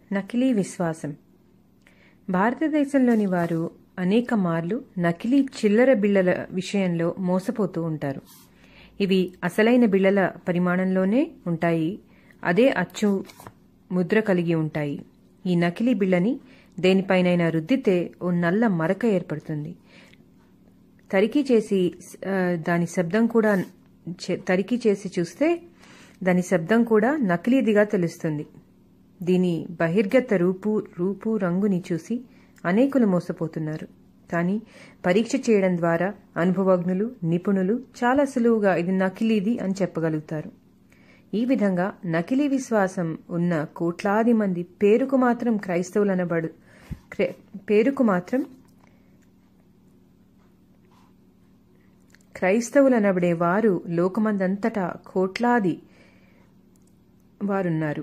నకిలీ విశ్వాసం భారతదేశంలోని వారు అనేక మార్లు నకిలీ చిల్లర బిళ్ళల విషయంలో మోసపోతూ ఉంటారు ఇవి అసలైన బిళ్ళల పరిమాణంలోనే ఉంటాయి అదే అచ్చు ముద్ర కలిగి ఉంటాయి ఈ నకిలీ బిళ్ళని దేనిపైనైనా రుద్దితే ఓ నల్ల మరక ఏర్పడుతుంది తరిఖీ చేసి ఆ, దాని శబ్దం కూడా చే- తరిఖీ చేసి చూస్తే దాని శబ్దం కూడా నకిలీదిగా తెలుస్తుంది దీని బహిర్గత రూపు రూపు రంగుని చూసి అనేకులు మోసపోతున్నారు కానీ పరీక్ష చేయడం ద్వారా అనుభవజ్ఞులు నిపుణులు చాలా సులువుగా ఇది నకిలీది అని చెప్పగలుగుతారు ఈ విధంగా నకిలీ విశ్వాసం ఉన్న కోట్లాది మంది పేరుకు మాత్రం క్రైస్తవులనబడు క్రై- పేరుకు మాత్రం క్రైస్తవులనబడే వారు లోకమందంతటా కోట్లాది వారున్నారు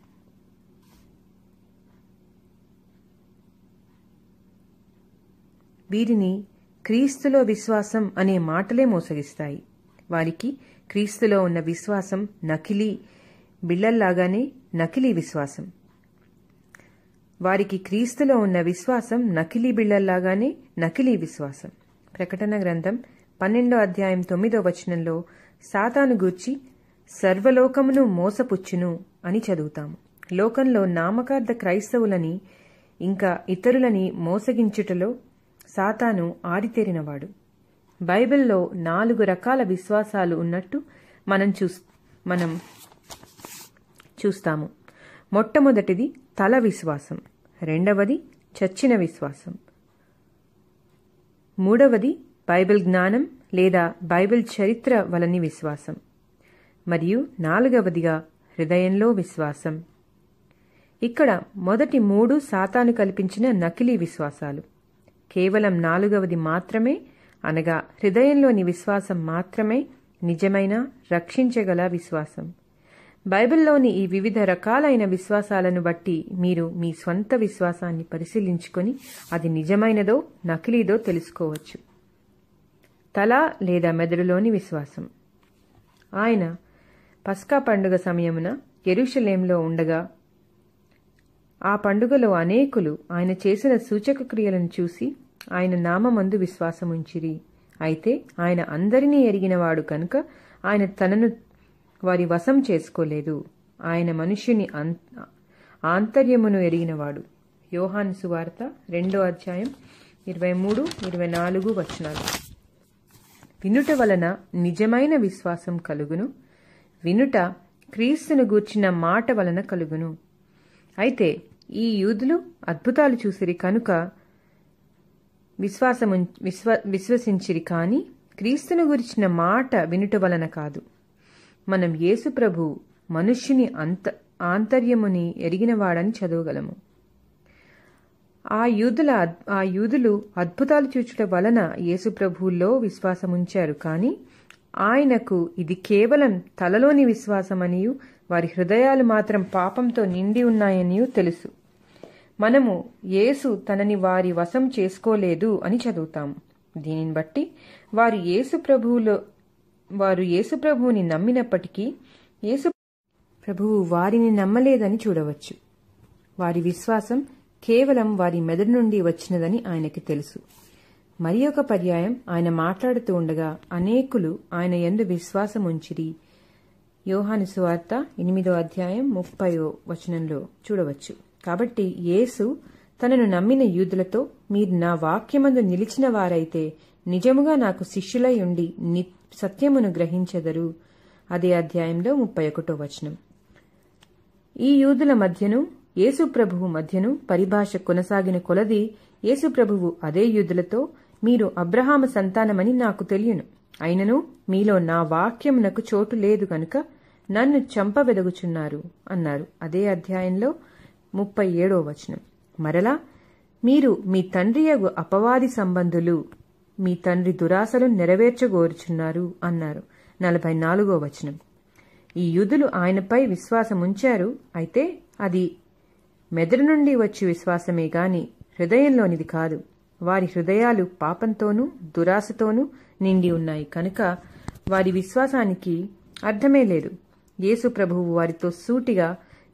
వీరిని క్రీస్తులో విశ్వాసం అనే మాటలే మోసగిస్తాయి వారికి క్రీస్తులో ఉన్న విశ్వాసం నకిలీ బిళ్ళల్లాగానే నకిలీ విశ్వాసం వారికి క్రీస్తులో ఉన్న విశ్వాసం నకిలీ బిళ్ళల్లాగానే నకిలీ విశ్వాసం ప్రకటన గ్రంథం పన్నెండో అధ్యాయం తొమ్మిదో వచనంలో సాతాను గూర్చి సర్వలోకమును మోసపుచ్చును అని చదువుతాము లోకంలో నామకార్థ క్రైస్తవులని ఇంకా ఇతరులని మోసగించుటలో సాతాను ఆరితేరినవాడు బైబిల్లో నాలుగు రకాల విశ్వాసాలు ఉన్నట్టు మనం చూస్ మనం చూస్తాము మొట్టమొదటిది తల విశ్వాసం రెండవది చచ్చిన విశ్వాసం మూడవది బైబిల్ జ్ఞానం లేదా బైబిల్ చరిత్ర వలని విశ్వాసం మరియు నాలుగవదిగా హృదయంలో విశ్వాసం ఇక్కడ మొదటి మూడు సాతాను కల్పించిన నకిలీ విశ్వాసాలు కేవలం నాలుగవది మాత్రమే అనగా హృదయంలోని విశ్వాసం మాత్రమే నిజమైన రక్షించగల విశ్వాసం బైబిల్లోని ఈ వివిధ రకాలైన విశ్వాసాలను బట్టి మీరు మీ స్వంత విశ్వాసాన్ని పరిశీలించుకొని అది నిజమైనదో నకిలీదో తెలుసుకోవచ్చు తల లేదా మెదడులోని విశ్వాసం ఆయన పస్కా పండుగ సమయమున ఎరుషలేంలో ఉండగా ఆ పండుగలో అనేకులు ఆయన చేసిన సూచక క్రియలను చూసి ఆయన నామమందు విశ్వాసముంచిరి అయితే ఆయన అందరినీ ఎరిగినవాడు కనుక ఆయన తనను వారి వశం చేసుకోలేదు ఆయన మనుష్యుని అం- ఆంతర్యమును ఎరిగినవాడు యోహాను సువార్త రెండో అధ్యాయం ఇరవై మూడు ఇరవై నాలుగు వచనాలు వినుట వలన నిజమైన విశ్వాసం కలుగును వినుట క్రీస్తును గూర్చిన మాట వలన కలుగును అయితే ఈ యూదులు అద్భుతాలు చూసిరి కనుక విశ్వాసము విశ్వ విశ్వసించిరి కాని క్రీస్తును గురించిన మాట వినుట వలన కాదు మనం యేసు ప్రభు మనుష్యుని అంత ఆంతర్యముని ఎరిగినవాడని చదవగలము ఆ యూదుల ఆ యూదులు అద్భుతాలు చూచుట వలన యేసు ప్రభువులో విశ్వాసముంచారు కానీ ఆయనకు ఇది కేవలం తలలోని విశ్వాసమనియు వారి హృదయాలు మాత్రం పాపంతో నిండి ఉన్నాయనియు తెలుసు మనము యేసు తనని వారి వశం చేసుకోలేదు అని చదువుతాము దీనిని బట్టి వారు యేసు ప్రభువులో వారు యేసు ప్రభువుని నమ్మినప్పటికీ యేసు ప్రభువు వారిని నమ్మలేదని చూడవచ్చు వారి విశ్వాసం కేవలం వారి మెదడు నుండి వచ్చినదని ఆయనకి తెలుసు మరి ఒక పర్యాయం ఆయన మాట్లాడుతూ ఉండగా అనేకులు ఆయన ఎందు విశ్వాసం ఉంచిరి యోహాను సువార్త ఎనిమిదో అధ్యాయం ముప్పయో వచనంలో చూడవచ్చు కాబట్టి యేసు తనను నమ్మిన యూదులతో మీరు నా వాక్యమందు నిలిచిన వారైతే నిజముగా నాకు శిష్యులై ఉండి ని సత్యమును గ్రహించెదరు అదే అధ్యాయంలో ముప్పై ఒకటో వచనం ఈ యూదుల మధ్యను యేసు ప్రభువు మధ్యను పరిభాష కొనసాగిన కొలది యేసు ప్రభువు అదే యూదులతో మీరు అబ్రహాము సంతానమని నాకు తెలియను అయినను మీలో నా వాక్యమునకు చోటు లేదు గనుక నన్ను చంపవెదగుచున్నారు అన్నారు అదే అధ్యాయంలో ముప్పై ఏడో వచనం మరలా మీరు మీ తండ్రియగు అపవాది సంబంధులు మీ తండ్రి దురాశలు నెరవేర్చగోరుచున్నారు అన్నారు నలభై నాలుగో వచనం ఈ యూదులు ఆయనపై విశ్వాసం ఉంచారు అయితే అది మెదడు నుండి వచ్చి విశ్వాసమే గాని హృదయంలోనిది కాదు వారి హృదయాలు పాపంతోనూ దురాశతోనూ నిండి ఉన్నాయి కనుక వారి విశ్వాసానికి అర్థమే లేదు యేసు ప్రభువు వారితో సూటిగా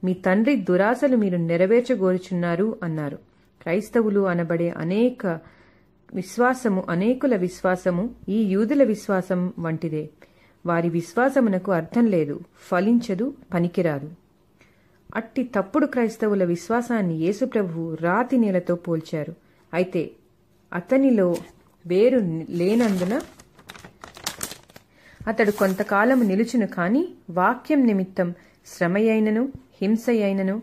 మీ తండ్రి దురాశలు మీరు నెరవేర్చగోరుచున్నారు అన్నారు క్రైస్తవులు అనబడే అనేక విశ్వాసము అనేకుల విశ్వాసము ఈ యూదుల విశ్వాసం వంటిదే వారి విశ్వాసమునకు అర్థం లేదు ఫలించదు పనికిరాదు అట్టి తప్పుడు క్రైస్తవుల విశ్వాసాన్ని యేసుప్రభువు రాతి నేలతో పోల్చారు అయితే అతనిలో వేరు లేనందున అతడు కొంతకాలము నిలుచును కాని వాక్యం నిమిత్తం శ్రమయైనను హింసయైనను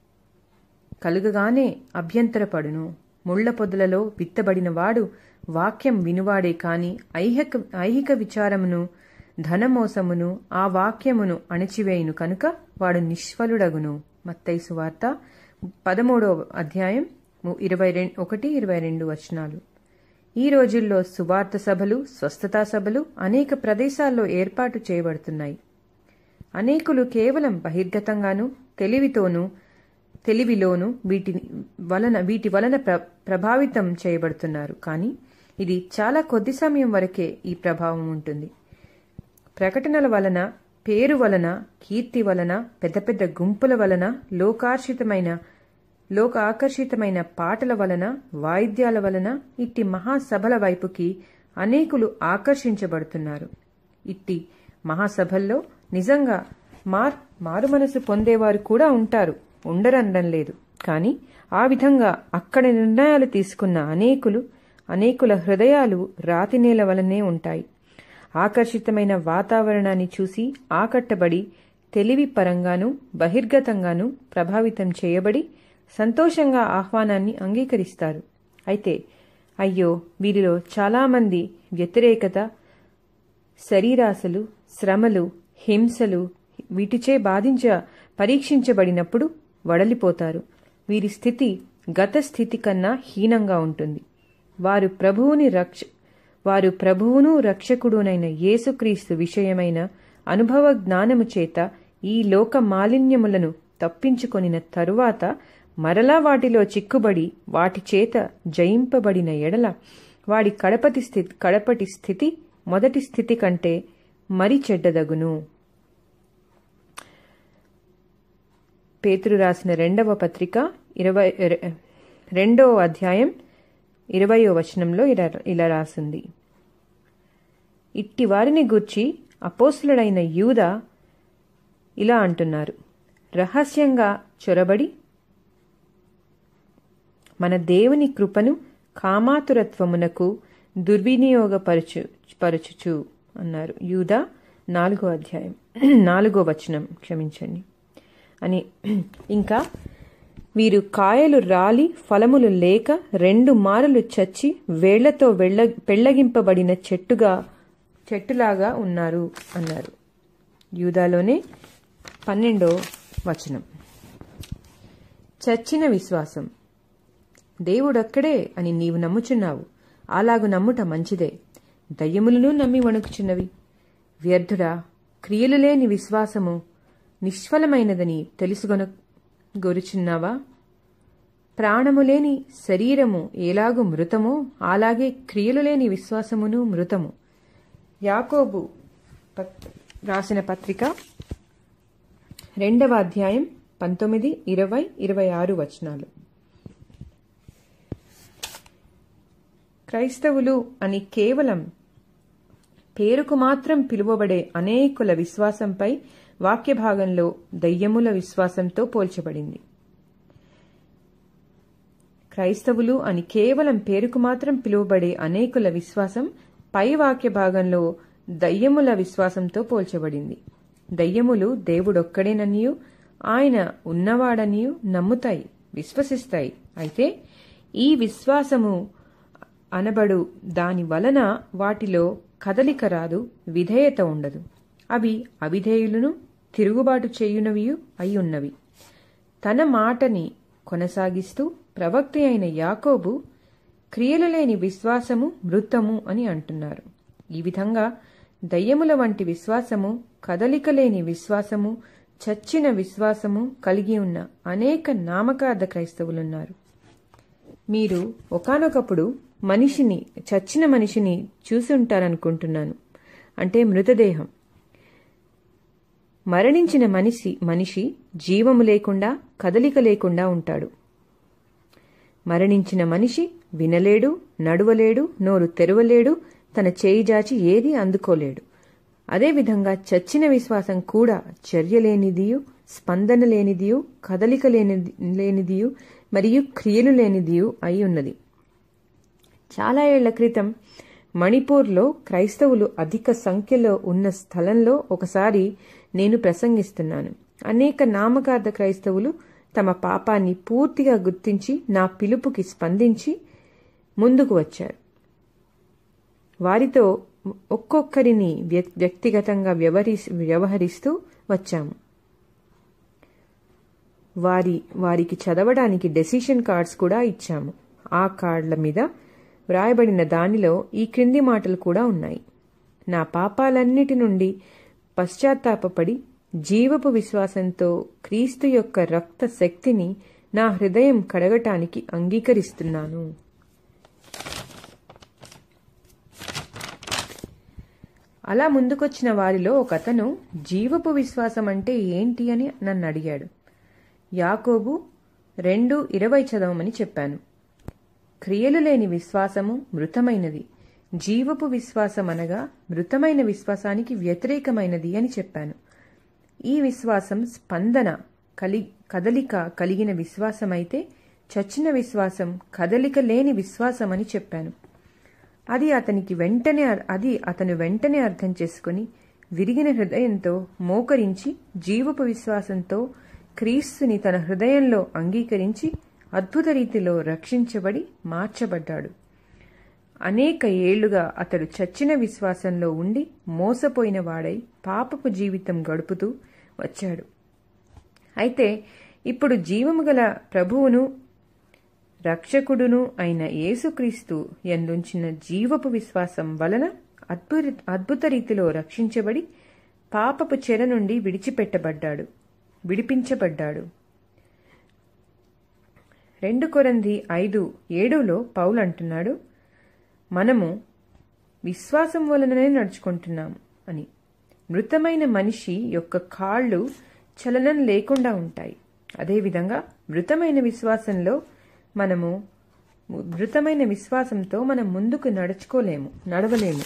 కలుగగానే అభ్యంతరపడును ముళ్ల పొదలలో విత్తబడిన వాడు వాక్యం వినువాడే కాని ఐహిక ఐహిక విచారమును ధనమోసమును ఆ వాక్యమును అణచివేయును కనుక వాడు నిష్ఫలుడగును మత్తైసు వార్త పదమూడవ అధ్యాయం ఇరవై ఒకటి ఇరవై రెండు వచనాలు ఈ రోజుల్లో సువార్త సభలు స్వస్థతా సభలు అనేక ప్రదేశాల్లో ఏర్పాటు చేయబడుతున్నాయి అనేకులు కేవలం బహిర్గతంగాను తెలివితోనూ తెలివిలోను వీటి వలన వీటి వలన ప్ర ప్రభావితం చేయబడుతున్నారు కానీ ఇది చాలా కొద్ది సమయం వరకే ఈ ప్రభావం ఉంటుంది ప్రకటనల వలన పేరు వలన కీర్తి వలన పెద్ద పెద్ద గుంపుల వలన లోకార్షితమైన లోక ఆకర్షితమైన పాటల వలన వాయిద్యాల వలన ఇట్టి మహాసభల వైపుకి అనేకులు ఆకర్షించబడుతున్నారు ఇట్టి మహాసభల్లో నిజంగా మార్ మారుమనసు పొందేవారు కూడా ఉంటారు ఉండరనడం లేదు కానీ ఆ విధంగా అక్కడ నిర్ణయాలు తీసుకున్న అనేకులు అనేకుల హృదయాలు రాతినేల వలనే ఉంటాయి ఆకర్షితమైన వాతావరణాన్ని చూసి ఆకట్టబడి తెలివి పరంగానూ బహిర్గతంగానూ ప్రభావితం చేయబడి సంతోషంగా ఆహ్వానాన్ని అంగీకరిస్తారు అయితే అయ్యో వీరిలో చాలామంది వ్యతిరేకత శరీరాశలు శ్రమలు హింసలు వీటిచే బాధించ పరీక్షించబడినప్పుడు వడలిపోతారు వీరి స్థితి గత స్థితి కన్నా హీనంగా ఉంటుంది వారు ప్రభువుని రక్ష వారు ప్రభువును రక్షకుడునైన యేసుక్రీస్తు విషయమైన అనుభవ జ్ఞానము చేత ఈ లోక మాలిన్యములను తప్పించుకొనిన తరువాత మరలా వాటిలో చిక్కుబడి వాటి చేత జయింపబడిన ఎడల వాడి కడపటి స్థితి కడపటి స్థితి మొదటి స్థితి కంటే మరి చెడ్డదగును పేతురు రాసిన రెండవ పత్రిక ఇరవై రెండవ అధ్యాయం ఇరవయో వచనంలో ఇలా ఇలా రాసింది ఇట్టి వారిని గూర్చి అపోసులుడైన యూద ఇలా అంటున్నారు రహస్యంగా చొరబడి మన దేవుని కృపను కామాతురత్వమునకు దుర్వినియోగపరచు పరచుచు అన్నారు యూద నాలుగో అధ్యాయం నాలుగో వచనం క్షమించండి అని ఇంకా వీరు కాయలు రాలి ఫలములు లేక రెండు మారలు చచ్చి వేళ్లతో వెళ్ళ పెళ్లగింపబడిన చెట్టుగా చెట్టులాగా ఉన్నారు అన్నారు యూదాలోనే పన్నెండో వచనం చచ్చిన విశ్వాసం దేవుడొక్కడే అని నీవు నమ్ముచున్నావు అలాగు నమ్ముట మంచిదే దయ్యములను నమ్మి వణుకుచున్నవి వ్యర్థుడా క్రియలు లేని విశ్వాసము నిష్ఫలమైనదని తెలుసుగొన గొరుచున్నావా ప్రాణము లేని శరీరము ఎలాగు మృతమో అలాగే క్రియలు లేని విశ్వాసమును మృతము యాకోబు రాసిన పత్రిక రెండవ అధ్యాయం పంతొమ్మిది ఇరవై ఇరవై ఆరు వచనాలు క్రైస్తవులు అని కేవలం పేరుకు మాత్రం పిలువబడే అనేకుల విశ్వాసంపై వాక్య భాగంలో దయ్యముల విశ్వాసంతో పోల్చబడింది క్రైస్తవులు అని కేవలం పేరుకు మాత్రం పిలువబడే అనేకుల విశ్వాసం పై వాక్య భాగంలో దయ్యముల విశ్వాసంతో పోల్చబడింది దయ్యములు దేవుడొక్కడేననియు ఆయన ఉన్నవాడనియు నమ్ముతాయి విశ్వసిస్తాయి అయితే ఈ విశ్వాసము అనబడు దాని వలన వాటిలో కదలిక రాదు విధేయత ఉండదు అవి అవిధేయులను తిరుగుబాటు చేయునవియు అయి ఉన్నవి తన మాటని కొనసాగిస్తూ ప్రవక్త అయిన యాకోబు క్రియలు లేని విశ్వాసము మృతము అని అంటున్నారు ఈ విధంగా దయ్యముల వంటి విశ్వాసము కదలిక లేని విశ్వాసము చచ్చిన విశ్వాసము కలిగి ఉన్న అనేక నామకార్థ క్రైస్తవులున్నారు మీరు ఒకనొకప్పుడు మనిషిని చచ్చిన మనిషిని చూసి ఉంటారనుకుంటున్నాను అంటే మృతదేహం మరణించిన మనిషి మనిషి జీవము లేకుండా కదలిక లేకుండా ఉంటాడు మరణించిన మనిషి వినలేడు నడువలేడు నోరు తెరవలేడు తన చేయి జాచి ఏది అందుకోలేడు అదేవిధంగా చచ్చిన విశ్వాసం కూడా చర్య లేనిదియు స్పందన లేనిదియు కదలిక లేనిది లేనిదియు మరియు క్రియలు లేనిదియు అయి ఉన్నది చాలా ఏళ్ల క్రితం మణిపూర్లో క్రైస్తవులు అధిక సంఖ్యలో ఉన్న స్థలంలో ఒకసారి నేను ప్రసంగిస్తున్నాను అనేక నామకార్థ క్రైస్తవులు తమ పాపాన్ని పూర్తిగా గుర్తించి నా పిలుపుకి స్పందించి ముందుకు వచ్చారు వారితో ఒక్కొక్కరిని వ్యక్తిగతంగా వ్యవహరి వ్యవహరిస్తూ వచ్చాము వారి వారికి చదవడానికి డెసిషన్ కార్డ్స్ కూడా ఇచ్చాము ఆ కార్డుల మీద వ్రాయబడిన దానిలో ఈ క్రింది మాటలు కూడా ఉన్నాయి నా పాపాలన్నిటి నుండి పశ్చాత్తాపపడి జీవపు విశ్వాసంతో క్రీస్తు యొక్క రక్త శక్తిని నా హృదయం కడగటానికి అంగీకరిస్తున్నాను అలా ముందుకొచ్చిన వారిలో ఒక అతను జీవపు విశ్వాసం అంటే ఏంటి అని నన్ను అడిగాడు యాకోబు రెండు ఇరవై చదవమని చెప్పాను క్రియలు లేని విశ్వాసము మృతమైనది జీవపు విశ్వాసం అనగా మృతమైన విశ్వాసానికి వ్యతిరేకమైనది అని చెప్పాను ఈ విశ్వాసం స్పందన కలి కదలిక కలిగిన విశ్వాసమైతే చచ్చిన విశ్వాసం కదలిక లేని విశ్వాసం అని చెప్పాను అది అతనికి వెంటనే అది అతను వెంటనే అర్థం చేసుకుని విరిగిన హృదయంతో మోకరించి జీవపు విశ్వాసంతో క్రీస్తుని తన హృదయంలో అంగీకరించి అద్భుత రీతిలో రక్షించబడి మార్చబడ్డాడు అనేక ఏళ్లుగా అతడు చచ్చిన విశ్వాసంలో ఉండి మోసపోయిన వాడై పాపపు జీవితం గడుపుతూ వచ్చాడు అయితే ఇప్పుడు జీవము గల ప్రభువును రక్షకుడును అయిన యేసుక్రీస్తు ఎందుంచిన జీవపు విశ్వాసం వలన అద్భుత అద్భుత రీతిలో రక్షించబడి పాపపు చెర నుండి విడిచిపెట్టబడ్డాడు విడిపించబడ్డాడు రెండు కొరంది ఐదు ఏడులో పౌలు అంటున్నాడు మనము విశ్వాసం వలననే నడుచుకుంటున్నాము అని మృతమైన మనిషి యొక్క కాళ్ళు చలనం లేకుండా ఉంటాయి అదేవిధంగా మృతమైన విశ్వాసంలో మనము మృతమైన విశ్వాసంతో మనం ముందుకు నడుచుకోలేము నడవలేము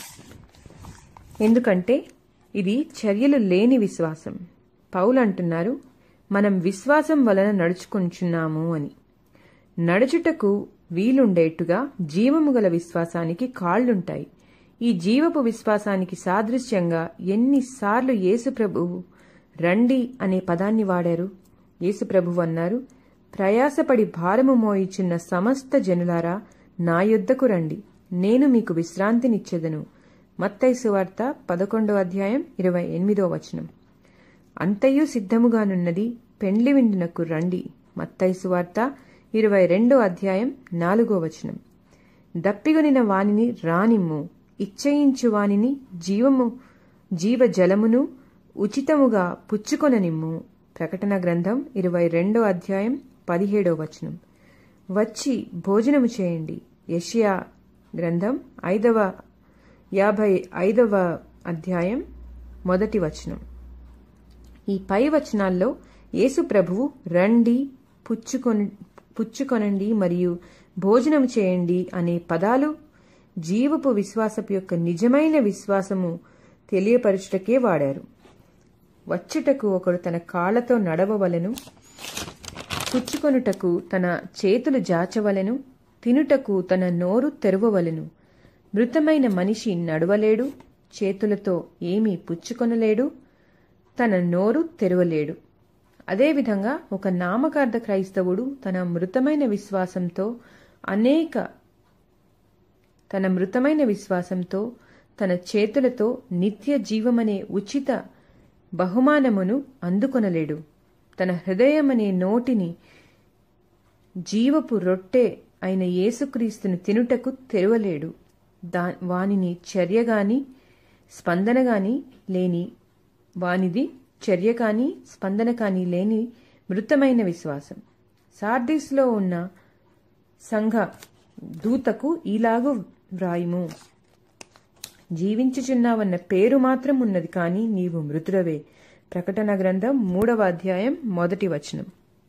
ఎందుకంటే ఇది చర్యలు లేని విశ్వాసం పౌలు అంటున్నారు మనం విశ్వాసం వలన నడుచుకుంటున్నాము అని నడుచుటకు వీలుండేట్టుగా జీవము గల విశ్వాసానికి కాళ్లుంటాయి ఈ జీవపు విశ్వాసానికి సాదృశ్యంగా ఎన్నిసార్లు యేసుప్రభువు రండి అనే పదాన్ని వాడారు యేసుప్రభువు అన్నారు ప్రయాసపడి భారము మోయిచున్న సమస్త జనులారా నా యొద్దకు రండి నేను మీకు విశ్రాంతినిచ్చెదను మత్తైసు వార్త పదకొండో అధ్యాయం ఇరవై ఎనిమిదో వచనం అంతయు సిద్ధముగానున్నది పెండ్లి విందునకు రండి మత్తైసు వార్త ఇరవై రెండో అధ్యాయం నాలుగో వచనం దప్పిగొనిన వానిని రానిమ్ము ఇచ్చయించు వానిని జీవము జీవ జలమును ఉచితముగా పుచ్చుకొననిమ్ము ప్రకటన గ్రంథం ఇరవై రెండో అధ్యాయం పదిహేడో వచనం వచ్చి భోజనము చేయండి యషియా గ్రంథం ఐదవ యాభై ఐదవ అధ్యాయం మొదటి వచనం ఈ పై వచనాల్లో యేసు ప్రభువు రండి పుచ్చుకొని పుచ్చుకొనండి మరియు భోజనం చేయండి అనే పదాలు జీవపు విశ్వాసపు యొక్క నిజమైన విశ్వాసము తెలియపరచుటకే వాడారు వచ్చుటకు ఒకడు తన కాళ్లతో నడవవలను పుచ్చుకొనుటకు తన చేతులు జాచవలెను తినుటకు తన నోరు తెరవవలెను మృతమైన మనిషి నడవలేడు చేతులతో ఏమీ పుచ్చుకొనలేడు తన నోరు తెరవలేడు అదేవిధంగా ఒక నామకార్థ క్రైస్తవుడు తన మృతమైన విశ్వాసంతో అనేక తన మృతమైన విశ్వాసంతో తన చేతులతో నిత్య జీవమనే ఉచిత బహుమానమును అందుకొనలేడు తన హృదయమనే నోటిని జీవపు రొట్టె అయిన యేసుక్రీస్తును తినుటకు తెరవలేడు దా వానిని చర్యగాని స్పందనగాని లేని వానిది చర్య కానీ స్పందన కానీ లేని మృతమైన విశ్వాసం సార్దీస్లో ఉన్న సంఘ దూతకు ఇలాగు వ్రాయుము జీవించుచున్నావన్న పేరు మాత్రం ఉన్నది కానీ నీవు మృతుడవే ప్రకటన గ్రంథం మూడవ అధ్యాయం మొదటి వచనం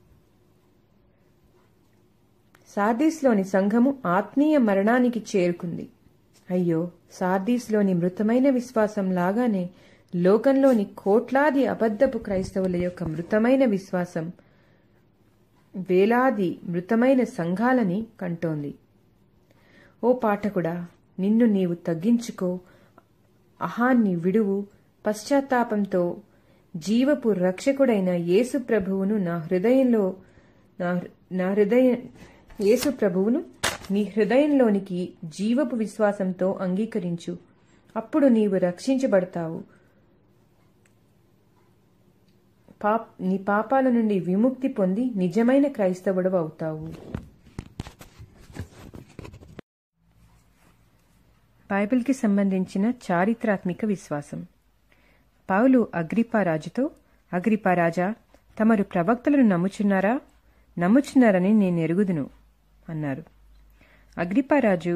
సార్దీస్లోని సంఘము ఆత్మీయ మరణానికి చేరుకుంది అయ్యో సార్దీస్లోని మృతమైన విశ్వాసం లాగానే లోకంలోని కోట్లాది అబద్ధపు క్రైస్తవుల యొక్క మృతమైన విశ్వాసం వేలాది మృతమైన సంఘాలని కంటోంది ఓ పాఠకుడా నిన్ను నీవు తగ్గించుకో అహాన్ని విడువు పశ్చాత్తాపంతో జీవపు రక్షకుడైన యేసు ప్రభువును నా హృదయంలో నా హృదయ యేసు ప్రభువును నీ హృదయంలోనికి జీవపు విశ్వాసంతో అంగీకరించు అప్పుడు నీవు రక్షించబడతావు పాప్ నీ పాపాల నుండి విముక్తి పొంది నిజమైన క్రైస్తవుడు అవుతావు బైబిల్కి సంబంధించిన చారిత్రాత్మిక విశ్వాసం పౌలు అగ్రిపారాజుతో అగ్రిపారాజా తమరు ప్రవక్తలను నమ్ముచున్నారా నమ్ముచున్నారని నేను ఎరుగుదును అన్నారు అగ్రిపారాజు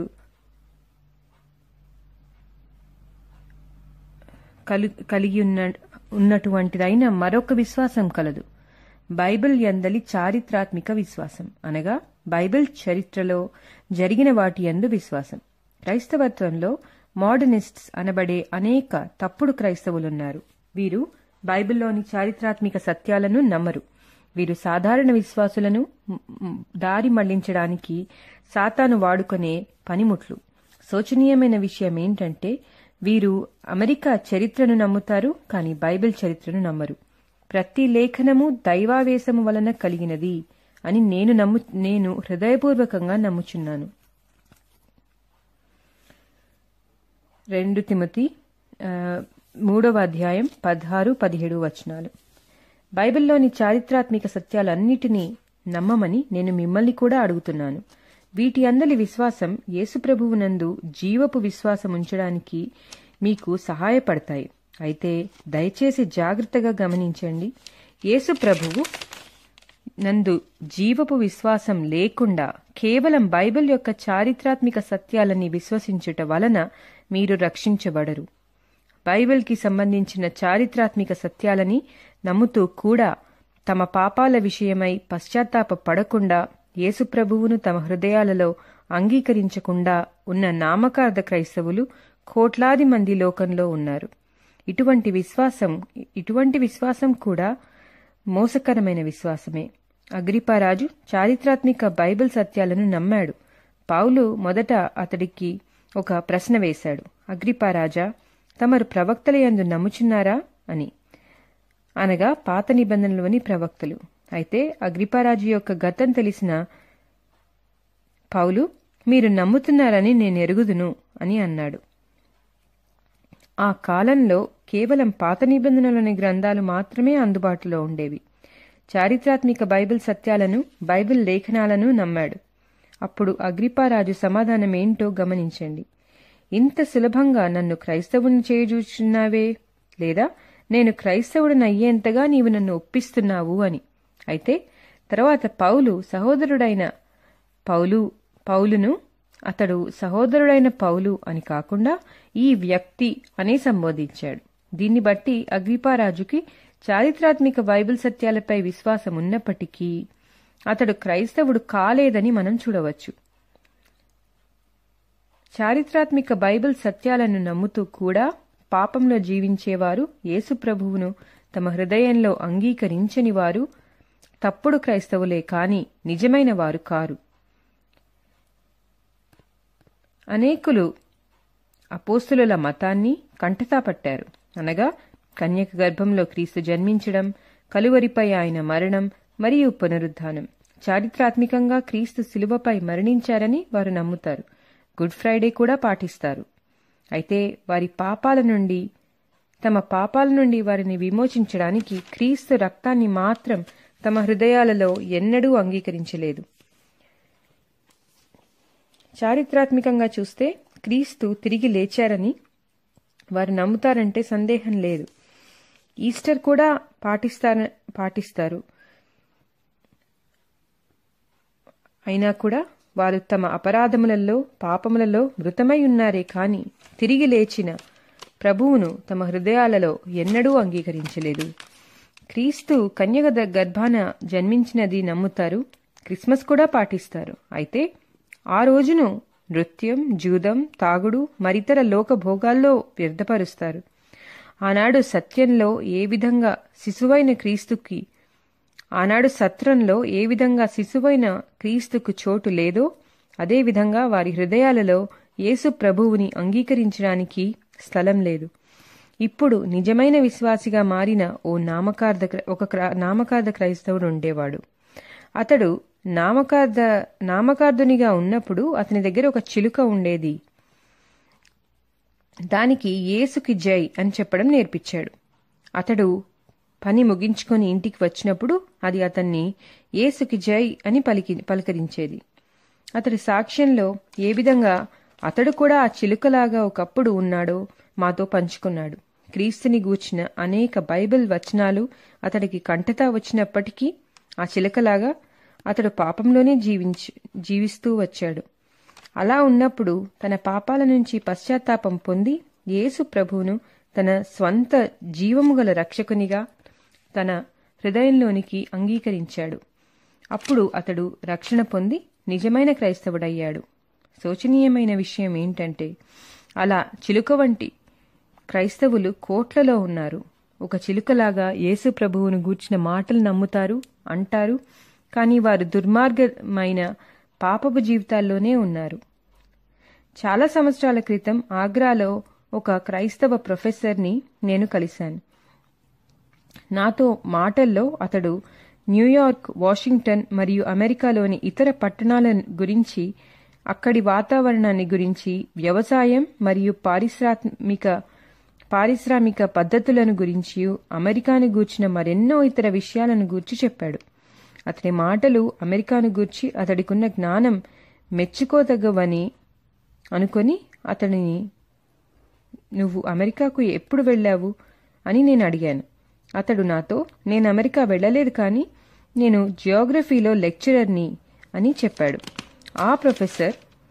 కలు కలిగి ఉన్న ఉన్నటువంటిదైన మరొక విశ్వాసం కలదు బైబిల్ ఎందలి చారిత్రాత్మిక విశ్వాసం అనగా బైబిల్ చరిత్రలో జరిగిన వాటి ఎందు విశ్వాసం క్రైస్తవత్వంలో మోడర్నిస్ట్స్ అనబడే అనేక తప్పుడు క్రైస్తవులున్నారు వీరు బైబిల్లోని చారిత్రాత్మిక సత్యాలను నమ్మరు వీరు సాధారణ విశ్వాసులను దారి మళ్లించడానికి సాతాను వాడుకునే పనిముట్లు శోచనీయమైన విషయం ఏంటంటే వీరు అమెరికా చరిత్రను నమ్ముతారు కానీ బైబిల్ చరిత్రను నమ్మరు ప్రతి లేఖనము దైవావేశము వలన కలిగినది అని నేను నమ్ము నేను హృదయపూర్వకంగా నమ్ముచున్నాను రెండు తిమతి మూడవ అధ్యాయం పదహారు పదిహేడు వచనాలు బైబిల్లోని చారిత్రాత్మిక సత్యాలన్నిటినీ నమ్మమని నేను మిమ్మల్ని కూడా అడుగుతున్నాను వీటి అందలి విశ్వాసం యేసుప్రభువునందు జీవపు విశ్వాసం ఉంచడానికి మీకు సహాయపడతాయి అయితే దయచేసి జాగ్రత్తగా గమనించండి యేసు ప్రభువు నందు జీవపు విశ్వాసం లేకుండా కేవలం బైబిల్ యొక్క చారిత్రాత్మిక సత్యాలని విశ్వసించుట వలన మీరు రక్షించబడరు బైబిల్కి సంబంధించిన చారిత్రాత్మిక సత్యాలని నమ్ముతూ కూడా తమ పాపాల విషయమై పశ్చాత్తాప పడకుండా యేసుప్రభువును తమ హృదయాలలో అంగీకరించకుండా ఉన్న నామకార్థ క్రైస్తవులు కోట్లాది మంది లోకంలో ఉన్నారు ఇటువంటి విశ్వాసం ఇటువంటి విశ్వాసం కూడా మోసకరమైన విశ్వాసమే అగ్రిపారాజు చారిత్రాత్మిక బైబిల్ సత్యాలను నమ్మాడు పావులు మొదట అతడికి ఒక ప్రశ్న వేశాడు అగ్రిపారాజా తమరు ప్రవక్తల యందు నమ్ముచున్నారా అని అనగా పాత నిబంధనలోని ప్రవక్తలు అయితే అగ్రిపారాజు యొక్క గతం తెలిసిన పౌలు మీరు నమ్ముతున్నారని నేను ఎరుగుదును అని అన్నాడు ఆ కాలంలో కేవలం పాత నిబంధనలోని గ్రంథాలు మాత్రమే అందుబాటులో ఉండేవి చారిత్రాత్మిక బైబిల్ సత్యాలను బైబిల్ లేఖనాలను నమ్మాడు అప్పుడు అగ్రిపారాజు సమాధానమేంటో గమనించండి ఇంత సులభంగా నన్ను క్రైస్తవుని చేయజూచున్నావే లేదా నేను క్రైస్తవుడినయ్యేంతగా నీవు నన్ను ఒప్పిస్తున్నావు అని అయితే తర్వాత పౌలు సహోదరుడైన పౌలు పౌలును అతడు సహోదరుడైన పౌలు అని కాకుండా ఈ వ్యక్తి అని సంబోధించాడు దీన్ని బట్టి అగ్రిపారాజుకి చారిత్రాత్మిక బైబిల్ సత్యాలపై విశ్వాసం ఉన్నప్పటికీ అతడు క్రైస్తవుడు కాలేదని మనం చూడవచ్చు చారిత్రాత్మిక బైబిల్ సత్యాలను నమ్ముతూ కూడా పాపంలో జీవించేవారు యేసు ప్రభువును తమ హృదయంలో అంగీకరించని వారు తప్పుడు క్రైస్తవులే కాని నిజమైన వారు కారు అనేకులు అపోస్తుల మతాన్ని కంటతా పట్టారు అనగా కన్యక గర్భంలో క్రీస్తు జన్మించడం కలువరిపై ఆయన మరణం మరియు పునరుద్ధానం చారిత్రాత్మికంగా క్రీస్తు శిలువపై మరణించారని వారు నమ్ముతారు గుడ్ ఫ్రైడే కూడా పాటిస్తారు అయితే వారి పాపాల నుండి తమ పాపాల నుండి వారిని విమోచించడానికి క్రీస్తు రక్తాన్ని మాత్రం తమ హృదయాలలో ఎన్నడూ అంగీకరించలేదు చారిత్రాత్మికంగా చూస్తే క్రీస్తు తిరిగి లేచారని వారు నమ్ముతారంటే సందేహం లేదు ఈస్టర్ కూడా పాటిస్తార పాటిస్తారు అయినా కూడా వారు తమ అపరాధములలో పాపములలో మృతమై ఉన్నారే కాని తిరిగి లేచిన ప్రభువును తమ హృదయాలలో ఎన్నడూ అంగీకరించలేదు క్రీస్తు కన్యక ద- గర్భాన జన్మించినది నమ్ముతారు క్రిస్మస్ కూడా పాటిస్తారు అయితే ఆ రోజును నృత్యం జూదం తాగుడు మరితర లోక భోగాల్లో వ్యర్థపరుస్తారు ఆనాడు సత్యంలో ఏ విధంగా శిశువైన క్రీస్తుకి ఆనాడు సత్రంలో ఏ విధంగా శిశువైన క్రీస్తుకు చోటు లేదో అదేవిధంగా వారి హృదయాలలో యేసు ప్రభువుని అంగీకరించడానికి స్థలం లేదు ఇప్పుడు నిజమైన విశ్వాసిగా మారిన ఓ నామకార్థ ఒక క్ర- నామకార్థ క్రైస్తవుడు ఉండేవాడు అతడు నామకార్థ నామకార్థునిగా ఉన్నప్పుడు అతని దగ్గర ఒక చిలుక ఉండేది దానికి యేసుకి జై అని చెప్పడం నేర్పించాడు అతడు పని ముగించుకొని ఇంటికి వచ్చినప్పుడు అది అతన్ని యేసుకి జై అని పలికి పలకరించేది అతడి సాక్ష్యంలో ఏ విధంగా అతడు కూడా ఆ చిలుకలాగా ఒకప్పుడు ఉన్నాడో మాతో పంచుకున్నాడు క్రీస్తుని గూర్చిన అనేక బైబిల్ వచనాలు అతడికి కంటతా వచ్చినప్పటికీ ఆ చిలుకలాగా అతడు పాపంలోనే జీవించి జీవిస్తూ వచ్చాడు అలా ఉన్నప్పుడు తన పాపాల నుంచి పశ్చాత్తాపం పొంది యేసు ప్రభువును తన స్వంత జీవము గల రక్షకునిగా తన హృదయంలోనికి అంగీకరించాడు అప్పుడు అతడు రక్షణ పొంది నిజమైన క్రైస్తవుడయ్యాడు శోచనీయమైన విషయం ఏంటంటే అలా చిలుక వంటి క్రైస్తవులు కోట్లలో ఉన్నారు ఒక చిలుకలాగా యేసు ప్రభువును గూర్చిన మాటలు నమ్ముతారు అంటారు కానీ వారు దుర్మార్గమైన పాపపు జీవితాల్లోనే ఉన్నారు చాలా సంవత్సరాల క్రితం ఆగ్రాలో ఒక క్రైస్తవ ప్రొఫెసర్ని నేను కలిశాను నాతో మాటల్లో అతడు న్యూయార్క్ వాషింగ్టన్ మరియు అమెరికాలోని ఇతర పట్టణాల గురించి అక్కడి వాతావరణాన్ని గురించి వ్యవసాయం మరియు పారిశ్రామిక పారిశ్రామిక పద్ధతులను గురించి అమెరికాను గూర్చిన మరెన్నో ఇతర విషయాలను గూర్చి చెప్పాడు అతని మాటలు అమెరికాను గూర్చి అతడికున్న జ్ఞానం మెచ్చుకోదగ్గవని అనుకొని అతడిని నువ్వు అమెరికాకు ఎప్పుడు వెళ్ళావు అని నేను అడిగాను అతడు నాతో నేను అమెరికా వెళ్ళలేదు కానీ నేను జియోగ్రఫీలో లెక్చరర్ని అని చెప్పాడు ఆ ప్రొఫెసర్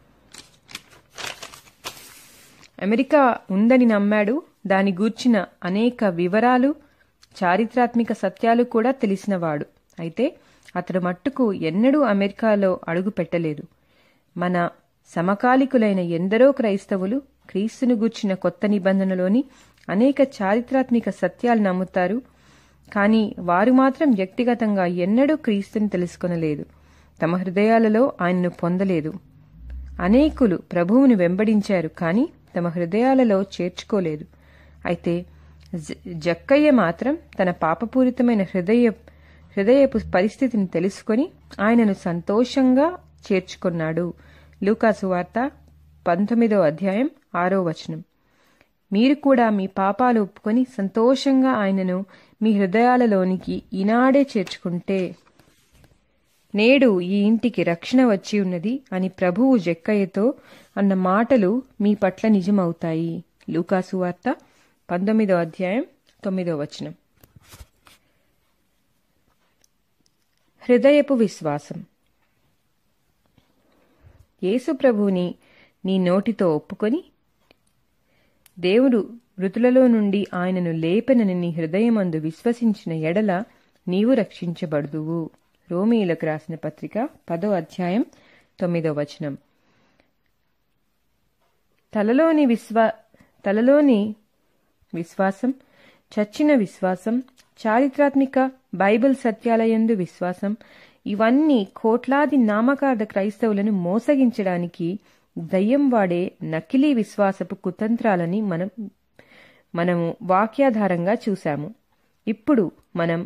అమెరికా ఉందని నమ్మాడు దాని గూర్చిన అనేక వివరాలు చారిత్రాత్మక సత్యాలు కూడా తెలిసినవాడు అయితే అతడు మట్టుకు ఎన్నడూ అమెరికాలో అడుగు పెట్టలేదు మన సమకాలికులైన ఎందరో క్రైస్తవులు క్రీస్తును గూర్చిన కొత్త నిబంధనలోని అనేక చారిత్రాత్మక సత్యాలు నమ్ముతారు కానీ వారు మాత్రం వ్యక్తిగతంగా ఎన్నడూ క్రీస్తుని తెలుసుకొనలేదు తమ హృదయాలలో ఆయన్ను పొందలేదు అనేకులు ప్రభువుని వెంబడించారు కానీ తమ హృదయాలలో చేర్చుకోలేదు అయితే జ- జక్కయ్య మాత్రం తన పాపపూరితమైన హృదయ హృదయపు పరిస్థితిని తెలుసుకొని ఆయనను సంతోషంగా చేర్చుకున్నాడు లూకాసు వార్త పంతొమ్మిదో అధ్యాయం ఆరో వచనం మీరు కూడా మీ పాపాలు ఒప్పుకొని సంతోషంగా ఆయనను మీ హృదయాలలోనికి ఈనాడే చేర్చుకుంటే నేడు ఈ ఇంటికి రక్షణ వచ్చి ఉన్నది అని ప్రభువు జక్కయ్యతో అన్న మాటలు మీ పట్ల నిజమవుతాయి లూకాసు వార్త పంతొమ్మిదో అధ్యాయం తొమ్మిదో వచనం హృదయపు విశ్వాసం యేసు ప్రభువుని నీ నోటితో ఒప్పుకొని దేవుడు మృతులలో నుండి ఆయనను లేపెనని నీ హృదయమందు విశ్వసించిన ఎడల నీవు రక్షించబడుదువు రోమీయులకు రాసిన పత్రిక పదో అధ్యాయం తొమ్మిదో వచనం తలలోని విశ్వ తలలోని విశ్వాసం చచ్చిన విశ్వాసం చారిత్రాత్మిక బైబిల్ సత్యాలయందు విశ్వాసం ఇవన్నీ కోట్లాది నామకార్థ క్రైస్తవులను మోసగించడానికి దయ్యం వాడే నకిలీ విశ్వాసపు కుతంత్రాలని మనం మనము వాక్యాధారంగా చూశాము ఇప్పుడు మనం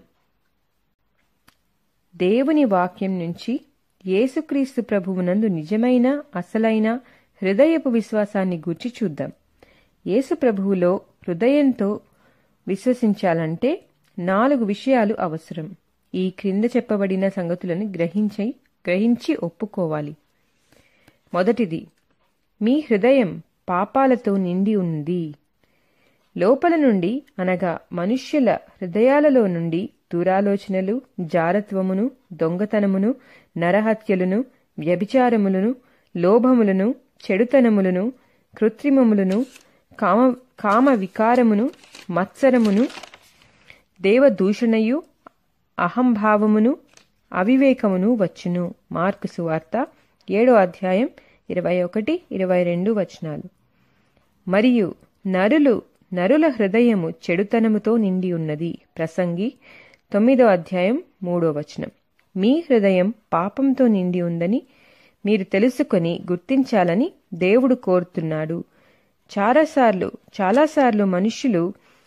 దేవుని వాక్యం నుంచి యేసుక్రీస్తు ప్రభువునందు నిజమైన అసలైన హృదయపు విశ్వాసాన్ని గూర్చి చూద్దాం యేసు ప్రభువులో హృదయంతో విశ్వసించాలంటే నాలుగు విషయాలు అవసరం ఈ క్రింద చెప్పబడిన సంగతులను గ్రహించి గ్రహించి ఒప్పుకోవాలి మొదటిది మీ హృదయం పాపాలతో నిండి ఉంది లోపల నుండి అనగా మనుష్యుల హృదయాలలో నుండి దురాలోచనలు జారత్వమును దొంగతనమును నరహత్యలను వ్యభిచారములను లోభములను చెడుతనములను కృత్రిమములను కామ కామ వికారమును మత్సరమును దేవదూషణయు అహంభావమును అవివేకమును వచ్చును మార్కు సువార్త ఏడో అధ్యాయం ఇరవై ఒకటి ఇరవై రెండు వచనాలు మరియు నరులు నరుల హృదయము చెడుతనముతో నిండి ఉన్నది ప్రసంగి తొమ్మిదో అధ్యాయం మూడో వచనం మీ హృదయం పాపంతో నిండి ఉందని మీరు తెలుసుకొని గుర్తించాలని దేవుడు కోరుతున్నాడు చాలాసార్లు చాలాసార్లు మనుష్యులు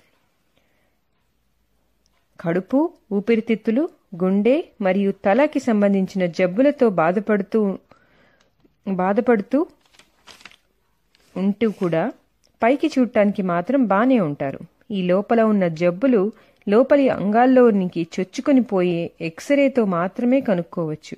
కడుపు ఊపిరితిత్తులు గుండె మరియు తలకి సంబంధించిన జబ్బులతో బాధపడుతూ బాధపడుతూ ఉంటూ కూడా పైకి చూడటానికి మాత్రం బానే ఉంటారు ఈ లోపల ఉన్న జబ్బులు లోపలి అంగాల్లోనికి చొచ్చుకొని పోయే ఎక్స్రేతో మాత్రమే కనుక్కోవచ్చు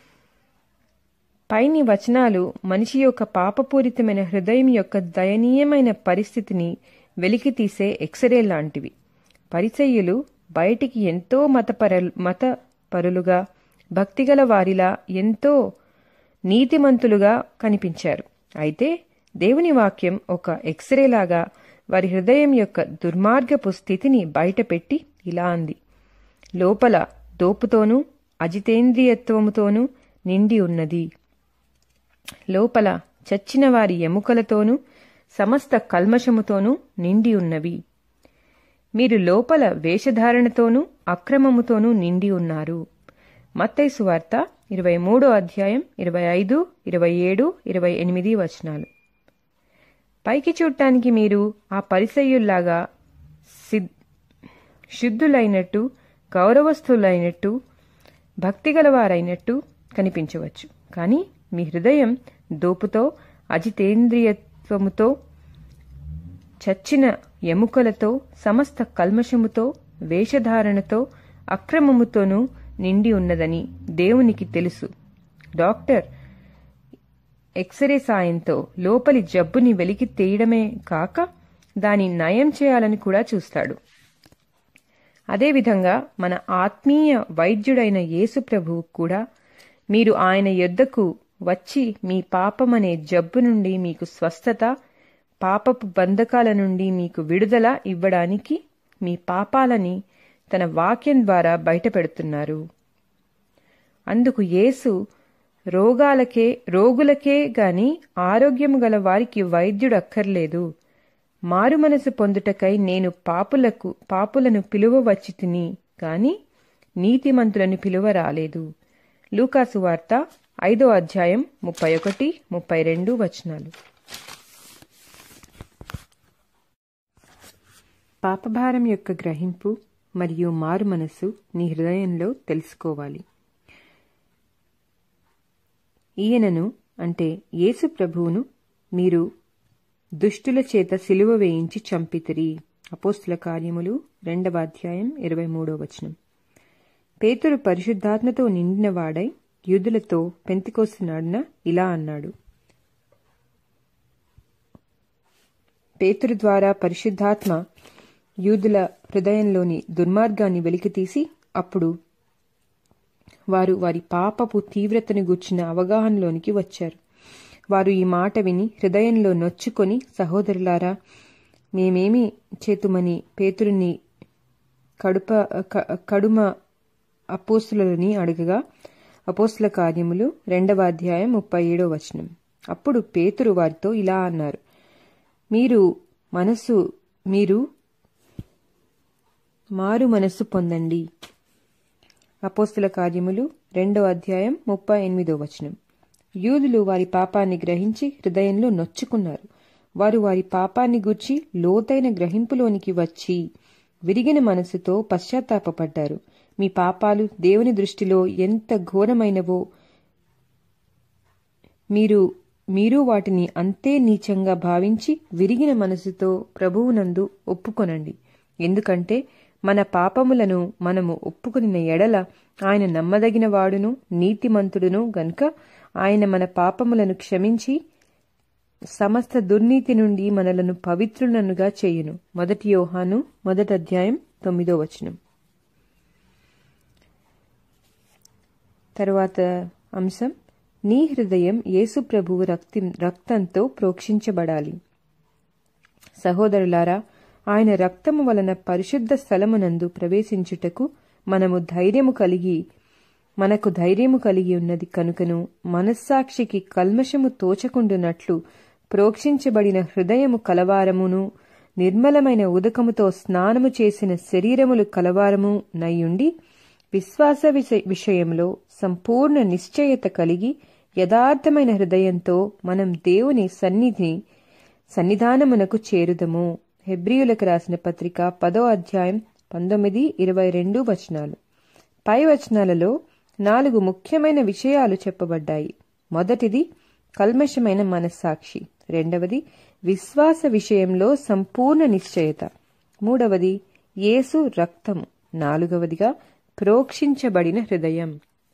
పైని వచనాలు మనిషి యొక్క పాపపూరితమైన హృదయం యొక్క దయనీయమైన పరిస్థితిని వెలికితీసే ఎక్స్రే లాంటివి పరిచయ్యులు బయటికి ఎంతో మతపర మతపరులుగా భక్తిగల వారిలా ఎంతో నీతిమంతులుగా కనిపించారు అయితే దేవుని వాక్యం ఒక ఎక్స్రే లాగా వారి హృదయం యొక్క దుర్మార్గపు స్థితిని బయటపెట్టి ఇలా అంది లోపల దోపుతోనూ అజితేంద్రియత్వముతోనూ నిండి ఉన్నది లోపల చచ్చిన వారి ఎముకలతోనూ సమస్త కల్మషముతోనూ నిండి ఉన్నవి మీరు లోపల వేషధారణతోనూ అక్రమముతోనూ నిండి ఉన్నారు మత్తైసు వార్త ఇరవై మూడో అధ్యాయం ఇరవై ఐదు ఇరవై ఏడు ఇరవై ఎనిమిది వచనాలు పైకి చూడటానికి మీరు ఆ పరిసయ్యుల్లాగా శుద్ధులైనట్టు గౌరవస్తులైనట్టు భక్తిగలవారైనట్టు కనిపించవచ్చు కానీ మీ హృదయం దోపుతో అజితేంద్రియత్వముతో చచ్చిన ఎముకలతో సమస్త కల్మషముతో వేషధారణతో అక్రమముతోనూ నిండి ఉన్నదని దేవునికి తెలుసు డాక్టర్ ఎక్స్రే సాయంతో లోపలి జబ్బుని వెలికి తీయడమే కాక దాని నయం చేయాలని కూడా చూస్తాడు అదేవిధంగా మన ఆత్మీయ వైద్యుడైన యేసు ప్రభువు కూడా మీరు ఆయన యొద్దకు వచ్చి మీ పాపమనే జబ్బు నుండి మీకు స్వస్థత పాపపు బంధకాల నుండి మీకు విడుదల ఇవ్వడానికి మీ పాపాలని తన వాక్యం ద్వారా బయటపెడుతున్నారు అందుకు యేసు రోగాలకే రోగులకే గాని ఆరోగ్యం గల వారికి వైద్యుడు అక్కర్లేదు మారు మనసు పొందుటకై నేను పాపులకు పాపులను పిలువ వచ్చి తిని కాని నీతిమంతులను పిలువ రాలేదు లూకాసు వార్త ఐదో అధ్యాయం ముప్పై ఒకటి ముప్పై రెండు వచనాలు పాపభారం యొక్క గ్రహింపు మరియు మారు మనసు నీ హృదయంలో తెలుసుకోవాలి ఈయనను అంటే యేసు ప్రభువును మీరు దుష్టుల చేత సిలువ వేయించి చంపితిరి అపోస్తుల కార్యములు రెండవ అధ్యాయం ఇరవై మూడో వచనం పేతురు పరిశుద్ధాత్మతో నిండినవాడై యూదులతో పెంతికొస్తున్నాడున ఇలా అన్నాడు పేతురు ద్వారా పరిశుద్ధాత్మ యూదుల హృదయంలోని దుర్మార్గాన్ని వెలికితీసి అప్పుడు వారు వారి పాపపు తీవ్రతను గూర్చిన అవగాహనలోనికి వచ్చారు వారు ఈ మాట విని హృదయంలో నొచ్చుకొని సహోదరులారా మేమేమి చేతుమని పేతురుని కడుప కడుమ అపోస్తులని అడగగా అపోస్తుల కార్యములు రెండవ అధ్యాయం ముప్పై ఏడో వచనం అప్పుడు పేతురు వారితో ఇలా అన్నారు మీరు మనసు మీరు మారు మనస్సు పొందండి అపోస్తుల కార్యములు రెండో అధ్యాయం ముప్పై ఎనిమిదో వచనం యూదులు వారి పాపాన్ని గ్రహించి హృదయంలో నొచ్చుకున్నారు వారు వారి పాపాన్ని గూర్చి లోతైన గ్రహింపులోనికి వచ్చి విరిగిన మనసుతో పశ్చాత్తాపడ్డారు మీ పాపాలు దేవుని దృష్టిలో ఎంత ఘోరమైనవో మీరు మీరు వాటిని అంతే నీచంగా భావించి విరిగిన మనసుతో ప్రభువునందు ఒప్పుకొనండి ఎందుకంటే మన పాపములను మనము ఒప్పుకుని ఎడల ఆయన నమ్మదగిన వాడును నీతిమంతుడును గనుక ఆయన మన పాపములను క్షమించి సమస్త దుర్నీతి నుండి మనలను పవిత్రులనుగా చేయును మొదటి యోహాను మొదటి అధ్యాయం తొమ్మిదో వచనం తరువాత అంశం నీ హృదయం యేసు ప్రభువు రక్తి రక్తంతో ప్రోక్షించబడాలి సహోదరులారా ఆయన రక్తము వలన పరిశుద్ధ స్థలమునందు ప్రవేశించుటకు మనము ధైర్యము కలిగి మనకు ధైర్యము కలిగి ఉన్నది కనుకను మనస్సాక్షికి కల్మషము తోచకుండునట్లు ప్రోక్షించబడిన హృదయము కలవారమును నిర్మలమైన ఉదకముతో స్నానము చేసిన శరీరములు కలవారము నయ్యుండి విశ్వాస విషయంలో సంపూర్ణ నిశ్చయత కలిగి యథార్థమైన హృదయంతో మనం దేవుని సన్నిధిని సన్నిధానమునకు చేరుదము హెబ్రియులకు రాసిన పత్రిక పదో అధ్యాయం పంతొమ్మిది ఇరవై రెండు వచనాలు పై వచనాలలో నాలుగు ముఖ్యమైన విషయాలు చెప్పబడ్డాయి మొదటిది కల్మషమైన మనస్సాక్షి రెండవది విశ్వాస విషయంలో సంపూర్ణ నిశ్చయత మూడవది యేసు రక్తము నాలుగవదిగా ప్రోక్షించబడిన హృదయం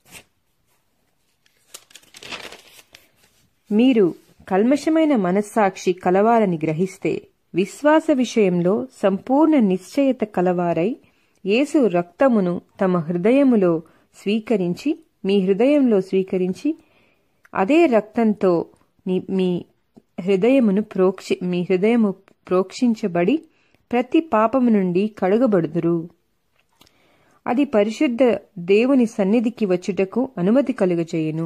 మీరు కల్మషమైన మనస్సాక్షి కలవారని గ్రహిస్తే విశ్వాస విషయంలో సంపూర్ణ నిశ్చయత కలవారై యేసు రక్తమును తమ హృదయములో స్వీకరించి మీ హృదయంలో స్వీకరించి అదే రక్తంతో మీ హృదయమును ప్రోక్షి మీ హృదయము ప్రోక్షించబడి ప్రతి పాపము నుండి కడుగబడుదురు అది పరిశుద్ధ దేవుని సన్నిధికి వచ్చుటకు అనుమతి కలుగజేయును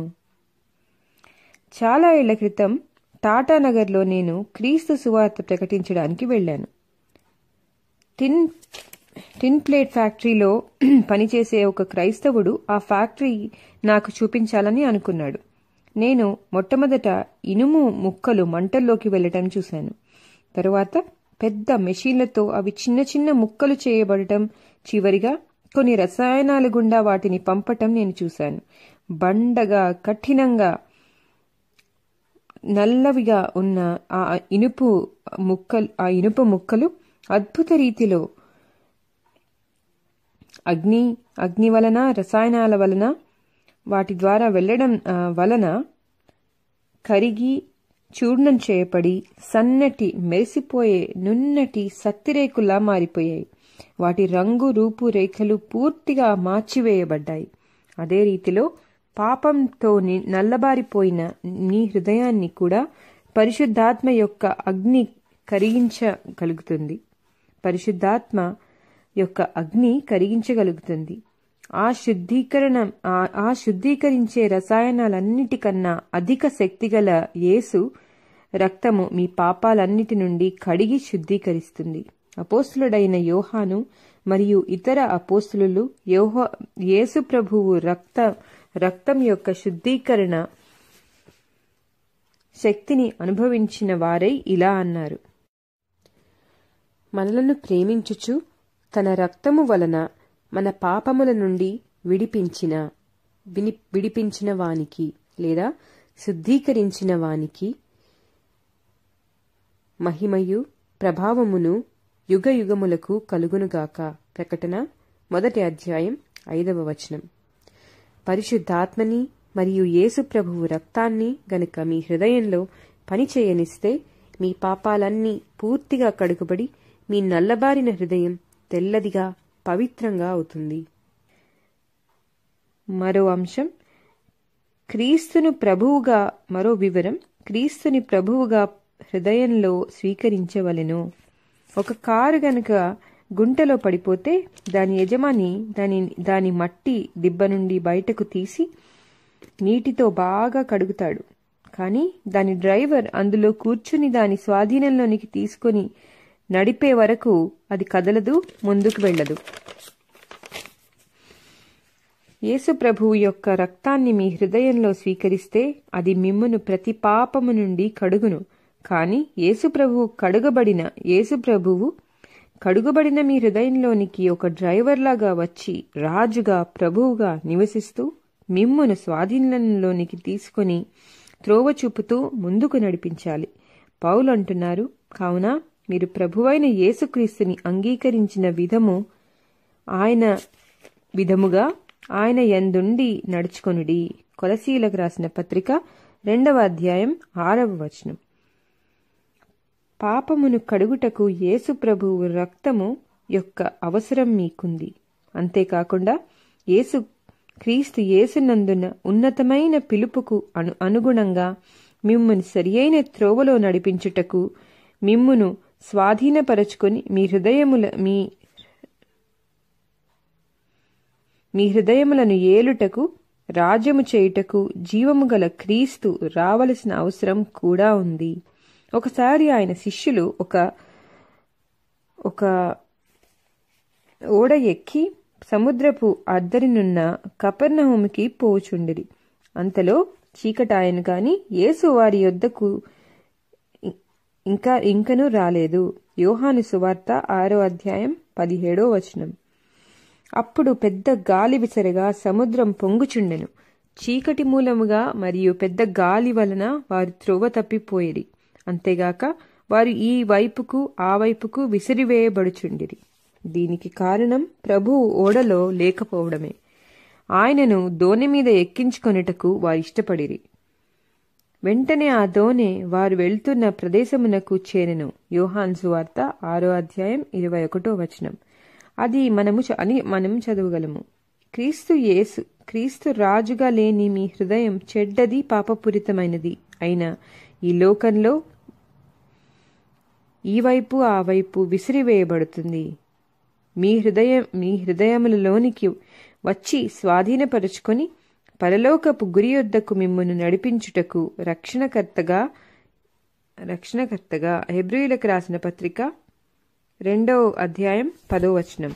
చాలా ఏళ్ల క్రితం టాటానగర్లో నేను క్రీస్తు సువార్త ప్రకటించడానికి వెళ్ళాను టిన్ టిన్ ప్లేట్ ఫ్యాక్టరీలో పనిచేసే ఒక క్రైస్తవుడు ఆ ఫ్యాక్టరీ నాకు చూపించాలని అనుకున్నాడు నేను మొట్టమొదట ఇనుము ముక్కలు మంటల్లోకి వెళ్లటం చూశాను తరువాత పెద్ద మెషీన్లతో అవి చిన్న చిన్న ముక్కలు చేయబడటం చివరిగా కొన్ని రసాయనాల గుండా వాటిని పంపటం నేను చూశాను బండగా కఠినంగా నల్లవిగా ఉన్న ఆ ఇనుపు ముక్కలు ఆ ఇనుప ముక్కలు అద్భుత రీతిలో అగ్ని అగ్ని వలన రసాయనాల వలన వాటి ద్వారా వెళ్లడం వలన కరిగి చూర్ణం చేయబడి సన్నటి మెరిసిపోయే నున్నటి సత్తిరేకులా మారిపోయాయి వాటి రంగు రూపు రేఖలు పూర్తిగా మార్చివేయబడ్డాయి అదే రీతిలో పాపంతో నల్లబారిపోయిన నీ హృదయాన్ని కూడా పరిశుద్ధాత్మ యొక్క అగ్ని కరిగించగలుగుతుంది పరిశుద్ధాత్మ యొక్క అగ్ని కరిగించగలుగుతుంది ఆ శుద్ధీకరణ ఆ శుద్ధీకరించే రసాయనాలన్నిటికన్నా అధిక శక్తిగల యేసు రక్తము మీ పాపాలన్నిటి నుండి కడిగి శుద్ధీకరిస్తుంది అపోస్తులుడైన యోహాను మరియు ఇతర అపోస్తులు యోహో యేసు ప్రభువు రక్త రక్తం యొక్క శుద్ధీకరణ శక్తిని అనుభవించిన వారై ఇలా అన్నారు మనలను ప్రేమించుచు తన రక్తము వలన మన పాపముల నుండి విడిపించిన విని విడిపించిన వానికి లేదా శుద్ధీకరించిన వానికి మహిమయు ప్రభావమును యుగ యుగములకు కలుగునుగాక ప్రకటన మొదటి అధ్యాయం ఐదవ వచనం పరిశుద్ధాత్మని మరియు యేసు ప్రభువు రక్తాన్ని గనుక మీ హృదయంలో పనిచేయనిస్తే మీ పాపాలన్నీ పూర్తిగా కడుగుబడి మీ నల్లబారిన హృదయం తెల్లదిగా పవిత్రంగా అవుతుంది మరో అంశం క్రీస్తును ప్రభువుగా మరో వివరం క్రీస్తుని ప్రభువుగా హృదయంలో స్వీకరించవలెను ఒక కారు గనుక గుంటలో పడిపోతే దాని యజమాని దాని దాని మట్టి దిబ్బ నుండి బయటకు తీసి నీటితో బాగా కడుగుతాడు కానీ దాని డ్రైవర్ అందులో కూర్చుని దాని స్వాధీనంలోనికి తీసుకొని నడిపే వరకు అది కదలదు ముందుకు వెళ్ళదు యేసు ప్రభువు యొక్క రక్తాన్ని మీ హృదయంలో స్వీకరిస్తే అది మిమ్మును ప్రతి పాపము నుండి కడుగును కాని యేసు ప్రభువు కడుగబడిన యేసు ప్రభువు కడుగబడిన మీ హృదయంలోనికి ఒక డ్రైవర్లాగా వచ్చి రాజుగా ప్రభువుగా నివసిస్తూ మిమ్మును స్వాధీనంలోనికి తీసుకుని త్రోవ చూపుతూ ముందుకు నడిపించాలి పౌలు అంటున్నారు కావున మీరు ప్రభువైన యేసుక్రీస్తుని అంగీకరించిన విధము ఆయన విధముగా ఆయన యందుండి నడుచుకొనుడి కొలసీలకు రాసిన పత్రిక రెండవ అధ్యాయం ఆరవ వచనం పాపమును కడుగుటకు యేసు ప్రభువు రక్తము యొక్క అవసరం మీకుంది అంతేకాకుండా యేసు క్రీస్తు యేసునందున ఉన్నతమైన పిలుపుకు అను అనుగుణంగా మిమ్మును సరియైన త్రోవలో నడిపించుటకు మిమ్మును స్వాధీనపరచుకొని మీ హృదయముల మీ మీ హృదయములను ఏలుటకు రాజ్యము చేయుటకు జీవము గల క్రీస్తు రావలసిన అవసరం కూడా ఉంది ఒకసారి ఆయన శిష్యులు ఒక ఒక ఓడ ఎక్కి సముద్రపు అద్దరినున్న కపర్ణహోమికి పోచుండిరి అంతలో చీకటాయను గాని యేసు వారి యొద్దకు ఇంకా ఇంకనూ రాలేదు యోహాను సువార్త ఆరో అధ్యాయం పదిహేడో వచనం అప్పుడు పెద్ద గాలి విసరగా సముద్రం పొంగుచుండెను చీకటి మూలముగా మరియు పెద్ద గాలి వలన వారు త్రోవ తప్పిపోయిరి అంతేగాక వారు ఈ వైపుకు ఆ వైపుకు విసిరివేయబడుచుండిరి దీనికి కారణం ప్రభువు ఓడలో లేకపోవడమే ఆయనను దోణి మీద ఎక్కించుకొనుటకు వారిష్టపడిరి వెంటనే ఆ దోణె వారు వెళ్తున్న ప్రదేశమునకు చేరెను యోహాన్ సువార్త ఆరో అధ్యాయం ఇరవై ఒకటో వచనం అది మనము చ- అని మనం చదవగలము క్రీస్తు యేసు క్రీస్తు రాజుగా లేని మీ హృదయం చెడ్డది పాపపూరితమైనది అయిన ఈ లోకంలో ఈ వైపు ఆ వైపు విసిరివేయబడుతుంది మీ హృదయం మీ హృదయములలోనికి వచ్చి స్వాధీనపరుచుకొని పరలోకపు గురి యొద్దకు మిమ్మును నడిపించుటకు రక్షణకర్తగా రక్షణకర్తగా హెబ్రియులకు రాసిన పత్రిక రెండో అధ్యాయం పదో వచనం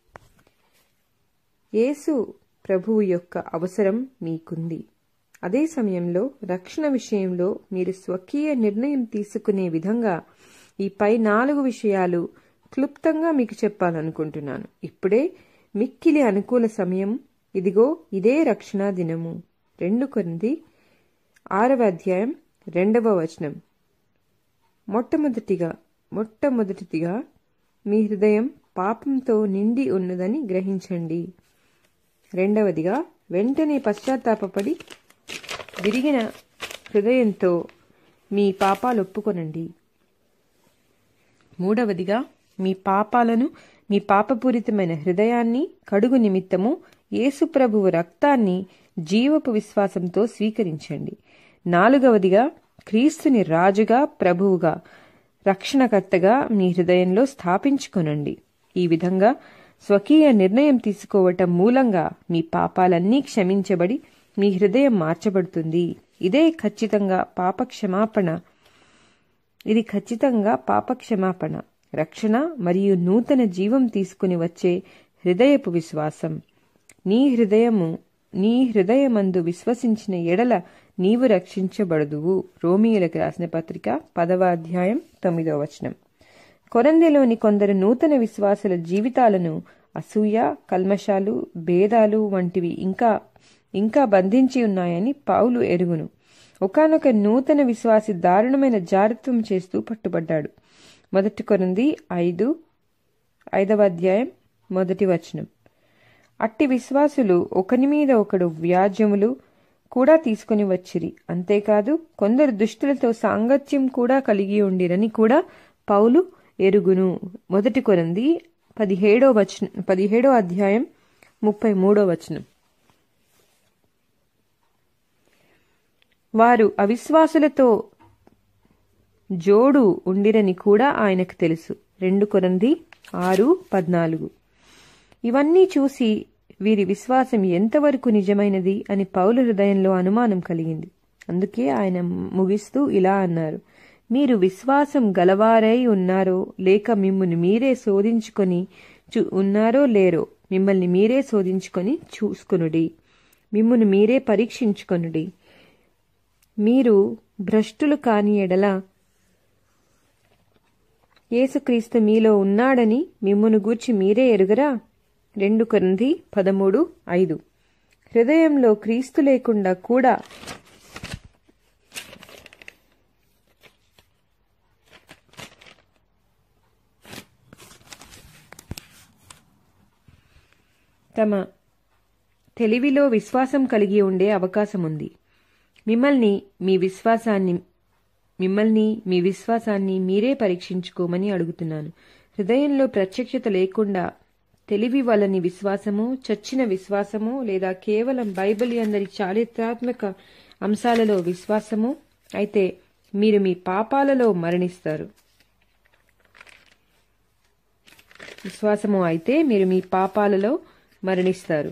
యేసు ప్రభువు యొక్క అవసరం మీకుంది అదే సమయంలో రక్షణ విషయంలో మీరు స్వకీయ నిర్ణయం తీసుకునే విధంగా ఈ పై నాలుగు విషయాలు క్లుప్తంగా మీకు చెప్పాలనుకుంటున్నాను ఇప్పుడే మిక్కిలి అనుకూల సమయం ఇదిగో ఇదే రక్షణ దినము రెండు కొరింది ఆరవ అధ్యాయం రెండవ వచనం మొట్టమొదటిగా మొట్టమొదటిదిగా మీ హృదయం పాపంతో నిండి ఉన్నదని గ్రహించండి రెండవదిగా వెంటనే పశ్చాత్తాపపడి విరిగిన హృదయంతో మీ పాపాలు ఒప్పుకొనండి మూడవదిగా మీ పాపాలను మీ పాపపూరితమైన హృదయాన్ని కడుగు నిమిత్తము యేసుప్రభువు రక్తాన్ని జీవపు విశ్వాసంతో స్వీకరించండి నాలుగవదిగా క్రీస్తుని రాజుగా ప్రభువుగా రక్షణకర్తగా మీ హృదయంలో స్థాపించుకొనండి ఈ విధంగా స్వకీయ నిర్ణయం తీసుకోవటం మూలంగా మీ పాపాలన్నీ క్షమించబడి మీ హృదయం మార్చబడుతుంది ఇదే ఖచ్చితంగా పాప క్షమాపణ ఇది ఖచ్చితంగా పాప క్షమాపణ రక్షణ మరియు నూతన జీవం తీసుకుని వచ్చే హృదయపు విశ్వాసం నీ హృదయము నీ హృదయమందు విశ్వసించిన ఎడల నీవు రక్షించబడదువు రోమియులకు రాసిన పత్రిక పదవ అధ్యాయం తొమ్మిదవ వచనం కొరందెలోని కొందరు నూతన విశ్వాసుల జీవితాలను అసూయ కల్మషాలు భేదాలు వంటివి ఇంకా ఇంకా బంధించి ఉన్నాయని పౌలు ఎరుగును ఒకానొక నూతన విశ్వాసి దారుణమైన జారత్వం చేస్తూ పట్టుబడ్డాడు మొదటి కొరింది ఐదు ఐదవ అధ్యాయం మొదటి వచనం అట్టి విశ్వాసులు ఒకని మీద ఒకడు వ్యాజ్యములు కూడా తీసుకుని వచ్చిరి అంతేకాదు కొందరు దుష్టులతో సాంగత్యం కూడా కలిగి ఉండిరని కూడా పౌలు ఎరుగును మొదటి కొరంది పదిహేడో వచనం పదిహేడో అధ్యాయం ముప్పై మూడో వచనం వారు అవిశ్వాసులతో జోడు ఉండిరని కూడా ఆయనకు తెలుసు రెండు కొరంది ఆరు పద్నాలుగు ఇవన్నీ చూసి వీరి విశ్వాసం ఎంతవరకు నిజమైనది అని పౌలు హృదయంలో అనుమానం కలిగింది అందుకే ఆయన ముగిస్తూ ఇలా అన్నారు మీరు విశ్వాసం గలవారై ఉన్నారో లేక మిమ్మల్ని మీరే శోధించుకొని చూ ఉన్నారో లేరో మిమ్మల్ని మీరే శోధించుకొని చూసుకొనుడి మిమ్మును మీరే పరీక్షించుకొనుడి మీరు భ్రష్టులు కాని ఎడల యేసుక్రీస్తు మీలో ఉన్నాడని మిమ్మును గూర్చి మీరే ఎరుగరా రెండు కొరింథీ పదమూడు ఐదు హృదయంలో క్రీస్తు లేకుండా కూడా తమ తెలివిలో విశ్వాసం కలిగి ఉండే అవకాశం ఉంది మిమ్మల్ని మీ విశ్వాసాన్ని మిమ్మల్ని మీ విశ్వాసాన్ని మీరే పరీక్షించుకోమని అడుగుతున్నాను హృదయంలో ప్రత్యక్షత లేకుండా తెలివి వలని విశ్వాసము చచ్చిన విశ్వాసము లేదా కేవలం బైబిల్ అందరి చారిత్రాత్మక అంశాలలో విశ్వాసము అయితే మీరు మీ పాపాలలో మరణిస్తారు విశ్వాసము అయితే మీరు మీ పాపాలలో మరణిస్తారు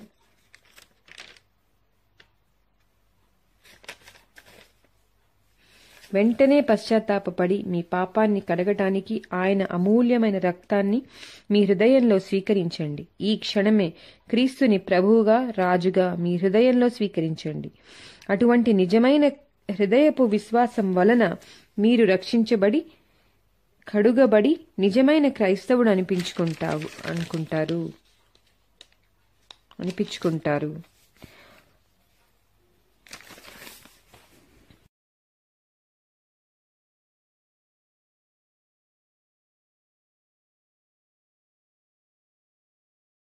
వెంటనే పశ్చాత్తాపపడి మీ పాపాన్ని కడగటానికి ఆయన అమూల్యమైన రక్తాన్ని మీ హృదయంలో స్వీకరించండి ఈ క్షణమే క్రీస్తుని ప్రభువుగా రాజుగా మీ హృదయంలో స్వీకరించండి అటువంటి నిజమైన హృదయపు విశ్వాసం వలన మీరు రక్షించబడి కడుగబడి నిజమైన క్రైస్తవుడు అనిపించుకుంటావు అనుకుంటారు అనిపించుకుంటారు